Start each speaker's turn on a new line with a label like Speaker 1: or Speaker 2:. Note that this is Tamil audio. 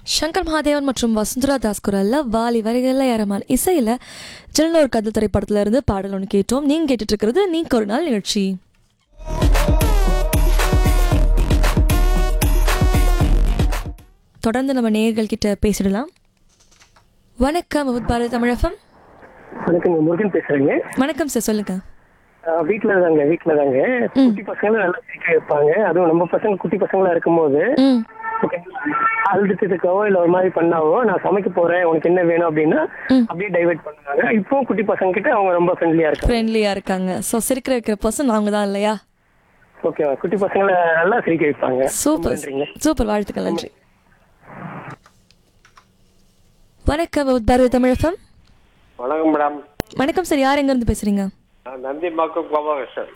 Speaker 1: சங்கர் மகாதேவன் மற்றும் வசுந்தரா தாஸ் குரல்ல வாலி வரிகளில் ஏறமான் இசையில் ஜெனல ஒரு கதை திரைப்படத்துல இருந்து பாடல் ஒன்று கேட்டோம் நீங்கள் கேட்டுட்டு இருக்கிறது நீங்க ஒரு நாள் நிகழ்ச்சி தொடர்ந்து நம்ம நேயர்கள் கிட்ட பேசிடலாம் வணக்கம் முகத் பாரதி தமிழகம்
Speaker 2: வணக்கங்க முருகன் பேசுறேங்க
Speaker 1: வணக்கம் சார் சொல்லுங்க
Speaker 2: ஆஹ் வீட்ல தாங்க வீட்ல தாங்க குட்டி பசங்களும் நல்லா சீக்கிரம் வைப்பாங்க அதுவும் நம்ம பசங்க குட்டி பசங்களா இருக்கும்போது
Speaker 1: ம்
Speaker 2: அழுதுட்டதுக்கோ இல்ல ஒரு மாதிரி பண்ணாவோ நான் சமைக்க போறேன் உனக்கு என்ன வேணும் அப்படின்னா அப்படியே டைவர்ட் பண்ணுவாங்க இப்போ குட்டி பசங்க கிட்ட அவங்க ரொம்ப ஃப்ரெண்ட்லியா இருக்காங்க
Speaker 1: ஃப்ரெண்ட்லியாக இருக்காங்க ஸோ சிரிக்கிற வைக்கிற பர்சன் அவங்க தான் இல்லையா
Speaker 2: ஓகே குட்டி பசங்களை நல்லா சிரிக்க வைப்பாங்க
Speaker 1: சூப்பர்
Speaker 2: நன்றிங்க
Speaker 1: சூப்பர் வாழ்த்துக்கள் நன்றி வணக்கம் முகத் பாரதி தமிழகம்
Speaker 3: வணக்கம் மேடம்
Speaker 1: வணக்கம் சார் யார் எங்கேருந்து பேசுறீங்க
Speaker 3: நான் நந்திம்பாக்கம் கோபாலகிருஷ்ணன்